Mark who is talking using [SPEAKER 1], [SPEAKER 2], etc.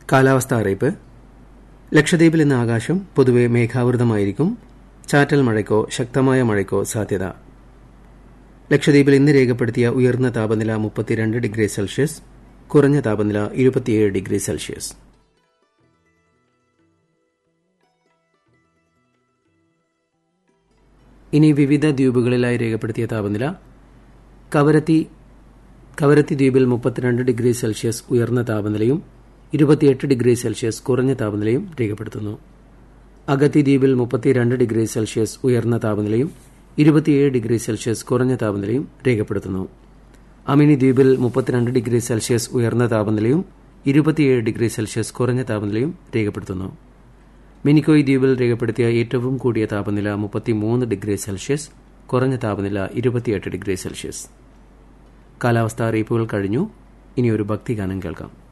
[SPEAKER 1] കാലാവസ്ഥാ അറിയിപ്പ് ലക്ഷദ്വീപിൽ ഇന്ന് ആകാശം പൊതുവെ മേഘാവൃതമായിരിക്കും ചാറ്റൽ മഴയ്ക്കോ ശക്തമായ മഴയ്ക്കോ സാധ്യത ലക്ഷദ്വീപിൽ ഇന്ന് രേഖപ്പെടുത്തിയ ഉയർന്ന താപനില മുപ്പത്തിരണ്ട് ഡിഗ്രി സെൽഷ്യസ് കുറഞ്ഞ താപനില ഇരുപത്തിയേഴ് ഡിഗ്രി സെൽഷ്യസ് ഇനി വിവിധ ദ്വീപുകളിലായി രേഖപ്പെടുത്തിയ താപനില കവരത്തി കവരത്തി ദ്വീപിൽ മുപ്പത്തിരണ്ട് ഡിഗ്രി സെൽഷ്യസ് ഉയർന്ന താപനിലയും ഇരുപത്തിയെട്ട് ഡിഗ്രി സെൽഷ്യസ് കുറഞ്ഞ താപനിലയും രേഖപ്പെടുത്തുന്നു അഗത്തി ദ്വീപിൽ മുപ്പത്തിരണ്ട് ഡിഗ്രി സെൽഷ്യസ് ഉയർന്ന താപനിലയും ഇരുപത്തിയേഴ് ഡിഗ്രി സെൽഷ്യസ് കുറഞ്ഞ താപനിലയും രേഖപ്പെടുത്തുന്നു അമിനി ദ്വീപിൽ മുപ്പത്തിരണ്ട് ഡിഗ്രി സെൽഷ്യസ് ഉയർന്ന താപനിലയും ഇരുപത്തിയേഴ് ഡിഗ്രി സെൽഷ്യസ് കുറഞ്ഞ താപനിലയും രേഖപ്പെടുത്തുന്നു മിനിക്കോയ് ദ്വീപിൽ രേഖപ്പെടുത്തിയ ഏറ്റവും കൂടിയ താപനില മുപ്പത്തിമൂന്ന് ഡിഗ്രി സെൽഷ്യസ് കുറഞ്ഞ താപനില ഇരുപത്തിയെട്ട് ഡിഗ്രി സെൽഷ്യസ് കാലാവസ്ഥാ അറിയിപ്പുകൾ കഴിഞ്ഞു ഇനി ഒരു ഭക്തിഗാനം കേൾക്കാം